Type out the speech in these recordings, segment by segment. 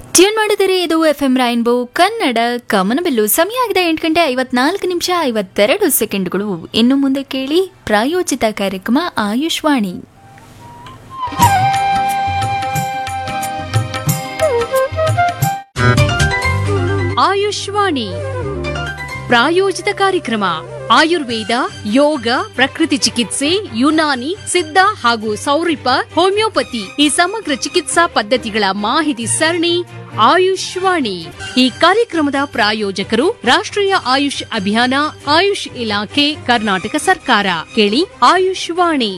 tune ಮಾಡಿದರೆ ಇದು F M rainbow Kannada Kamanabillu ಸಮಯ ಆಗಿದೆ ಎಂಟು ಗಂಟೆ ಐವತ್ನಾಲ್ಕು ನಿಮಿಷ ಐವತ್ತೆರಡು ಸೆಕೆಂಡ್ಗಳು ಇನ್ನು ಮುಂದೆ ಕೇಳಿ ಪ್ರಾಯೋಜಿತ ಕಾರ್ಯಕ್ರಮ ಆಯುಷ್ವಾಣಿ ಆಯುಷ್ವಾಣಿ ಪ್ರಾಯೋಜಿತ ಕಾರ್ಯಕ್ರಮ ಆಯುರ್ವೇದ ಯೋಗ ಪ್ರಕೃತಿ ಚಿಕಿತ್ಸೆ ಯುನಾನಿ ಸಿದ್ಧ ಹಾಗೂ ಸೌರಿಪ ಹೋಮಿಯೋಪತಿ ಈ ಸಮಗ್ರ ಚಿಕಿತ್ಸಾ ಪದ್ಧತಿಗಳ ಮಾಹಿತಿ ಸರಣಿ ಆಯುಷ್ವಾಣಿ ಈ ಕಾರ್ಯಕ್ರಮದ ಪ್ರಾಯೋಜಕರು ರಾಷ್ಟ್ರೀಯ ಆಯುಷ್ ಅಭಿಯಾನ ಆಯುಷ್ ಇಲಾಖೆ ಕರ್ನಾಟಕ ಸರ್ಕಾರ ಕೇಳಿ ಆಯುಷ್ವಾಣಿ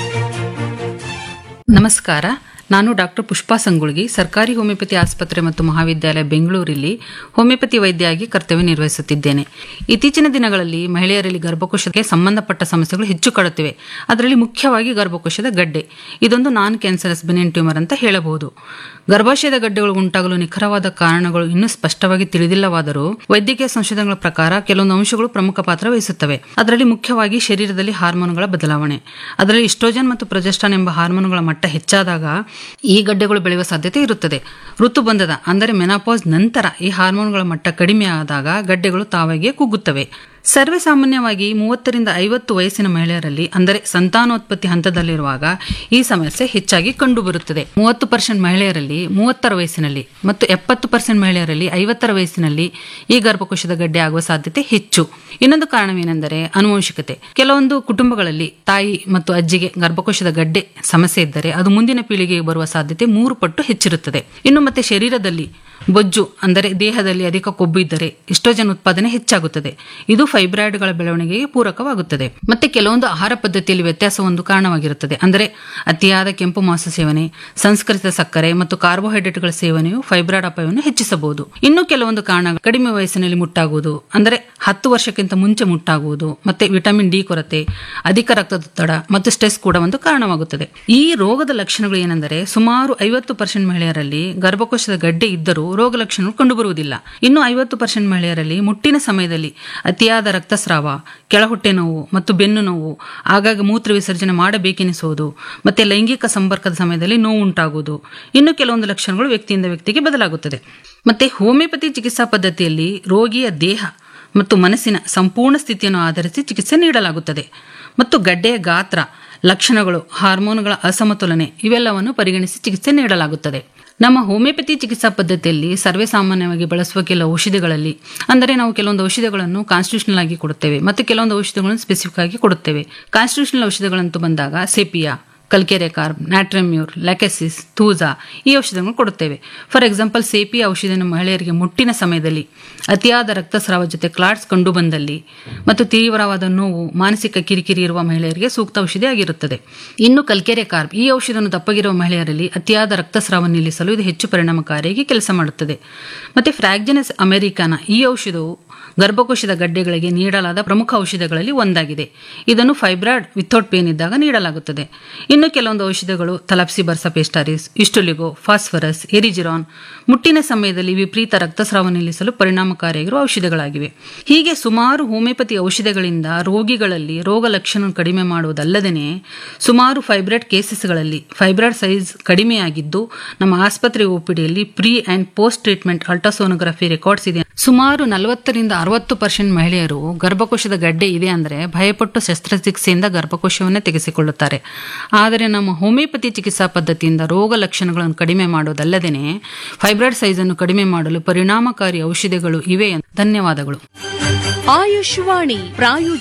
ನಮಸ್ಕಾರ ನಾನು ಡಾಕ್ಟರ್ ಪುಷ್ಪಾ ಸಂಗುಳ್ಗಿ ಸರ್ಕಾರಿ ಹೋಮಿಯೋಪತಿ ಆಸ್ಪತ್ರೆ ಮತ್ತು ಮಹಾವಿದ್ಯಾಲಯ ಬೆಂಗಳೂರಲ್ಲಿ ಹೋಮಿಯೋಪತಿ ವೈದ್ಯೆಯಾಗಿ ಕರ್ತವ್ಯ ನಿರ್ವಹಿಸುತ್ತಿದ್ದೇನೆ ಇತ್ತೀಚಿನ ದಿನಗಳಲ್ಲಿ ಮಹಿಳೆಯರಲ್ಲಿ ಗರ್ಭಕೋಶಕ್ಕೆ ಸಂಬಂಧಪಟ್ಟ ಸಮಸ್ಯೆಗಳು ಹೆಚ್ಚು ಕಾಡುತ್ತಿವೆ ಅದರಲ್ಲಿ ಮುಖ್ಯವಾಗಿ ಗರ್ಭಕೋಶದ ಗಡ್ಡೆ ಇದೊಂದು ನಾನ್ ಕ್ಯಾನ್ಸರಸ್ ಬೆನಿನ್ ಟ್ಯೂಮರ್ ಅಂತ ಹೇಳಬಹುದು ಗರ್ಭಾಶಯದ ಗಡ್ಡೆಗಳು ಉಂಟಾಗಲು ನಿಖರವಾದ ಕಾರಣಗಳು ಇನ್ನೂ ಸ್ಪಷ್ಟವಾಗಿ ತಿಳಿದಿಲ್ಲವಾದರೂ ವೈದ್ಯಕೀಯ ಸಂಶೋಧನೆಗಳ ಪ್ರಕಾರ ಕೆಲವೊಂದು ಅಂಶಗಳು ಪ್ರಮುಖ ಪಾತ್ರ ವಹಿಸುತ್ತವೆ ಅದರಲ್ಲಿ ಮುಖ್ಯವಾಗಿ ಶರೀರದಲ್ಲಿ ಹಾರ್ಮೋನುಗಳ ಬದಲಾವಣೆ ಅದರಲ್ಲಿ ಇಸ್ಟ್ರೋಜನ್ ಮತ್ತು ಪ್ರೊಜೆಸ್ಟಾನ್ ಎಂಬ ಹಾರ್ಮೋನುಗಳ ಮಟ್ಟ ಹೆಚ್ಚಾದಾಗ ಈ ಗಡ್ಡೆಗಳು ಬೆಳೆಯುವ ಸಾಧ್ಯತೆ ಇರುತ್ತದೆ ಋತುಬಂಧದ ಅಂದರೆ ಮೆನಾಪಾಸ್ ನಂತರ ಈ ಹಾರ್ಮೋನ್ಗಳ ಮಟ್ಟ ಕಡಿಮೆ ಆದಾಗ ಗಡ್ಡೆಗಳು ತಾವಾಗಿಯೇ ಕುಗ್ಗುತ್ತವೆ ಸರ್ವೇ ಸಾಮಾನ್ಯವಾಗಿ ಮೂವತ್ತರಿಂದ ಐವತ್ತು ವಯಸ್ಸಿನ ಮಹಿಳೆಯರಲ್ಲಿ ಅಂದರೆ ಸಂತಾನೋತ್ಪತ್ತಿ ಹಂತದಲ್ಲಿರುವಾಗ ಈ ಸಮಸ್ಯೆ ಹೆಚ್ಚಾಗಿ ಕಂಡುಬರುತ್ತದೆ ಮೂವತ್ತು ಪರ್ಸೆಂಟ್ ಮಹಿಳೆಯರಲ್ಲಿ ಮೂವತ್ತರ ವಯಸ್ಸಿನಲ್ಲಿ ಮತ್ತು ಎಪ್ಪತ್ತು ಪರ್ಸೆಂಟ್ ಮಹಿಳೆಯರಲ್ಲಿ ಐವತ್ತರ ವಯಸ್ಸಿನಲ್ಲಿ ಈ ಗರ್ಭಕೋಶದ ಗಡ್ಡೆ ಆಗುವ ಸಾಧ್ಯತೆ ಹೆಚ್ಚು ಇನ್ನೊಂದು ಕಾರಣವೇನೆಂದರೆ ಅನುವಂಶಿಕತೆ ಕೆಲವೊಂದು ಕುಟುಂಬಗಳಲ್ಲಿ ತಾಯಿ ಮತ್ತು ಅಜ್ಜಿಗೆ ಗರ್ಭಕೋಶದ ಗಡ್ಡೆ ಸಮಸ್ಯೆ ಇದ್ದರೆ ಅದು ಮುಂದಿನ ಪೀಳಿಗೆಗೆ ಬರುವ ಸಾಧ್ಯತೆ ಮೂರು ಪಟ್ಟು ಹೆಚ್ಚಿರುತ್ತದೆ ಇನ್ನು ಮತ್ತೆ ಶರೀರದಲ್ಲಿ ಬೊಜ್ಜು ಅಂದರೆ ದೇಹದಲ್ಲಿ ಅಧಿಕ ಕೊಬ್ಬು ಇದ್ದರೆ ಇಸ್ಟ್ರೋಜನ್ ಉತ್ಪಾದನೆ ಹೆಚ್ಚಾಗುತ್ತದೆ ಇದು ಫೈಬ್ರಾಯ್ಡ್ಗಳ ಬೆಳವಣಿಗೆಗೆ ಪೂರಕವಾಗುತ್ತದೆ ಮತ್ತೆ ಕೆಲವೊಂದು ಆಹಾರ ಪದ್ಧತಿಯಲ್ಲಿ ವ್ಯತ್ಯಾಸ ಒಂದು ಕಾರಣವಾಗಿರುತ್ತದೆ ಅಂದರೆ ಅತಿಯಾದ ಕೆಂಪು ಮಾಂಸ ಸೇವನೆ ಸಂಸ್ಕರಿತ ಸಕ್ಕರೆ ಮತ್ತು ಕಾರ್ಬೋಹೈಡ್ರೇಟ್ಗಳ ಸೇವನೆಯು ಫೈಬ್ರಾಯ್ಡ್ ಅಪಾಯವನ್ನು ಹೆಚ್ಚಿಸಬಹುದು ಇನ್ನು ಕೆಲವೊಂದು ಕಾರಣ ಕಡಿಮೆ ವಯಸ್ಸಿನಲ್ಲಿ ಮುಟ್ಟಾಗುವುದು ಅಂದರೆ ಹತ್ತು ವರ್ಷಕ್ಕಿಂತ ಮುಂಚೆ ಮುಟ್ಟಾಗುವುದು ಮತ್ತೆ ವಿಟಮಿನ್ ಡಿ ಕೊರತೆ ಅಧಿಕ ರಕ್ತದೊತ್ತಡ ಮತ್ತು ಸ್ಟ್ರೆಸ್ ಕೂಡ ಒಂದು ಕಾರಣವಾಗುತ್ತದೆ ಈ ರೋಗದ ಲಕ್ಷಣಗಳು ಏನೆಂದರೆ ಸುಮಾರು ಐವತ್ತು ಪರ್ಸೆಂಟ್ ಮಹಿಳೆಯರಲ್ಲಿ ಗರ್ಭಕೋಶದ ಗಡ್ಡೆ ಇದ್ದರೂ ರೋಗ ಲಕ್ಷಣಗಳು ಕಂಡುಬರುವುದಿಲ್ಲ ಇನ್ನು ಐವತ್ತು ಪರ್ಸೆಂಟ್ ಮಹಿಳೆಯರಲ್ಲಿ ಮುಟ್ಟಿನ ಸಮಯದಲ್ಲಿ ಅತಿಯಾದ ರಕ್ತಸ್ರಾವ ಕೆಳಹೊಟ್ಟೆ ನೋವು ಮತ್ತು ಬೆನ್ನು ನೋವು ಆಗಾಗ ಮೂತ್ರ ವಿಸರ್ಜನೆ ಮಾಡಬೇಕೆನಿಸುವುದು ಮತ್ತೆ ಲೈಂಗಿಕ ಸಂಪರ್ಕದ ಸಮಯದಲ್ಲಿ ನೋವು ಉಂಟಾಗುವುದು ಇನ್ನು ಕೆಲವೊಂದು ಲಕ್ಷಣಗಳು ವ್ಯಕ್ತಿಯಿಂದ ವ್ಯಕ್ತಿಗೆ ಬದಲಾಗುತ್ತದೆ ಮತ್ತೆ ಹೋಮಿಯೋಪತಿ ಚಿಕಿತ್ಸಾ ಪದ್ಧತಿಯಲ್ಲಿ ರೋಗಿಯ ದೇಹ ಮತ್ತು ಮನಸ್ಸಿನ ಸಂಪೂರ್ಣ ಸ್ಥಿತಿಯನ್ನು ಆಧರಿಸಿ ಚಿಕಿತ್ಸೆ ನೀಡಲಾಗುತ್ತದೆ ಮತ್ತು ಗಡ್ಡೆಯ ಗಾತ್ರ ಲಕ್ಷಣಗಳು ಹಾರ್ಮೋನುಗಳ ಅಸಮತೋಲನೆ ಇವೆಲ್ಲವನ್ನು ಪರಿಗಣಿಸಿ ಚಿಕಿತ್ಸೆ ನೀಡಲಾಗುತ್ತದೆ ನಮ್ಮ ಹೋಮಿಯೋಪತಿ ಚಿಕಿತ್ಸಾ ಪದ್ಧತಿಯಲ್ಲಿ ಸರ್ವೇ ಸಾಮಾನ್ಯವಾಗಿ ಬಳಸುವ ಕೆಲವು ಔಷಧಿಗಳಲ್ಲಿ ಅಂದರೆ ನಾವು ಕೆಲವೊಂದು ಔಷಧಿಗಳನ್ನು ಕಾನ್ಸ್ಟಿಟ್ಯೂಷನಲ್ ಆಗಿ ಕೊಡುತ್ತೇವೆ ಮತ್ತು ಕೆಲವೊಂದು ಔಷಧಿಗಳನ್ನು ಸ್ಪೆಸಿಫಿಕ್ ಆಗಿ ಕೊಡುತ್ತೇವೆ ಕಾನ್ಸ್ಟಿಟ್ಯೂಷನಲ್ ಔಷಧಿಗಳಂತೂ ಬಂದಾಗ ಸೆಪಿಯಾ ಕಲ್ಕೆರೆ ಕಾರ್ಬ್ ನ್ಯಾಟ್ರಮ್ಯೂರ್ ಲ್ಯಾಕೆಸಿಸ್ ತೂಜಾ ಈ ಔಷಧಿಗಳನ್ನು ಕೊಡುತ್ತೇವೆ ಫಾರ್ ಎಕ್ಸಾಂಪಲ್ ಸೇಪಿ ಔಷಧಿಯನ್ನು ಮಹಿಳೆಯರಿಗೆ ಮುಟ್ಟಿನ ಸಮಯದಲ್ಲಿ ಅತಿಯಾದ ರಕ್ತಸ್ರಾವ ಜೊತೆ ಕ್ಲಾಟ್ಸ್ ಕಂಡು ಬಂದಲ್ಲಿ ಮತ್ತು ತೀವ್ರವಾದ ನೋವು ಮಾನಸಿಕ ಕಿರಿಕಿರಿ ಇರುವ ಮಹಿಳೆಯರಿಗೆ ಸೂಕ್ತ ಔಷಧಿ ಆಗಿರುತ್ತದೆ ಇನ್ನು ಕಲ್ಕೆರೆ ಕಾರ್ಬ್ ಈ ಔಷಧಿಯನ್ನು ದಪ್ಪಗಿರುವ ಮಹಿಳೆಯರಲ್ಲಿ ಅತಿಯಾದ ರಕ್ತಸ್ರಾವ ನಿಲ್ಲಿಸಲು ಇದು ಹೆಚ್ಚು ಪರಿಣಾಮಕಾರಿಯಾಗಿ ಕೆಲಸ ಮಾಡುತ್ತದೆ ಮತ್ತೆ ಫ್ರಾಗ್ಜನಸ್ ಅಮೆರಿಕಾನ ಈ ಔಷಧವು ಗರ್ಭಕೋಶದ ಗಡ್ಡೆಗಳಿಗೆ ನೀಡಲಾದ ಪ್ರಮುಖ ಔಷಧಗಳಲ್ಲಿ ಒಂದಾಗಿದೆ ಇದನ್ನು ಫೈಬ್ರಾಯ್ಡ್ ವಿಥೌಟ್ ಪೇನ್ ಇದ್ದಾಗ ನೀಡಲಾಗುತ್ತದೆ ಇನ್ನು ಕೆಲವೊಂದು ಔಷಧಗಳು ತಲಪ್ಸಿ ಬರ್ಸ ಪೇಸ್ಟಾರಿಸ್ ಇಸ್ಟುಲಿಗೋ ಫಾಸ್ಫರಸ್ ಎರಿಜಿರಾನ್ ಮುಟ್ಟಿನ ಸಮಯದಲ್ಲಿ ವಿಪರೀತ ರಕ್ತಸ್ರಾವ ನಿಲ್ಲಿಸಲು ಪರಿಣಾಮಕಾರಿಯಾಗಿರುವ ಔಷಧಗಳಾಗಿವೆ ಹೀಗೆ ಸುಮಾರು ಹೋಮಿಯೋಪತಿ ಔಷಧಗಳಿಂದ ರೋಗಿಗಳಲ್ಲಿ ರೋಗ ಲಕ್ಷಣ ಕಡಿಮೆ ಮಾಡುವುದಲ್ಲದೇ ಸುಮಾರು ಫೈಬ್ರಾಯ್ಡ್ ಕೇಸಸ್ಗಳಲ್ಲಿ ಫೈಬ್ರಾಯ್ಡ್ ಸೈಜ್ ಕಡಿಮೆಯಾಗಿದ್ದು ನಮ್ಮ ಆಸ್ಪತ್ರೆ ಒಪಿಡಿಯಲ್ಲಿ pre and post treatment ultrasonography records ಇದೆ ಸುಮಾರು ನಲವತ್ತರಿಂದ ಅರವತ್ತು ಪರ್ಸೆಂಟ್ ಮಹಿಳೆಯರು ಗರ್ಭಕೋಶದ ಗಡ್ಡೆ ಇದೆ ಅಂದರೆ ಭಯಪಟ್ಟು ಶಸ್ತ್ರಚಿಕಿತ್ಸೆಯಿಂದ ಗರ್ಭಕೋಶವನ್ನೇ ತೆಗೆಸಿಕೊಳ್ಳುತ್ತಾರೆ ಆದರೆ ನಮ್ಮ ಹೋಮಿಯೋಪತಿ ಚಿಕಿತ್ಸಾ ಪದ್ಧತಿಯಿಂದ ರೋಗ ಲಕ್ಷಣಗಳನ್ನು ಕಡಿಮೆ ಮಾಡೋದಲ್ಲದೇ ಫೈಬ್ರಾಯ್ಡ್ ಸೈಜ್ ಅನ್ನು ಕಡಿಮೆ ಮಾಡಲು ಪರಿಣಾಮಕಾರಿ ಔಷಧಿಗಳು ಇವೆ ಧನ್ಯವಾದಗಳು ಆಯುಷ್ವಾಣಿ ಪ್ರಾಯೋಜಿತ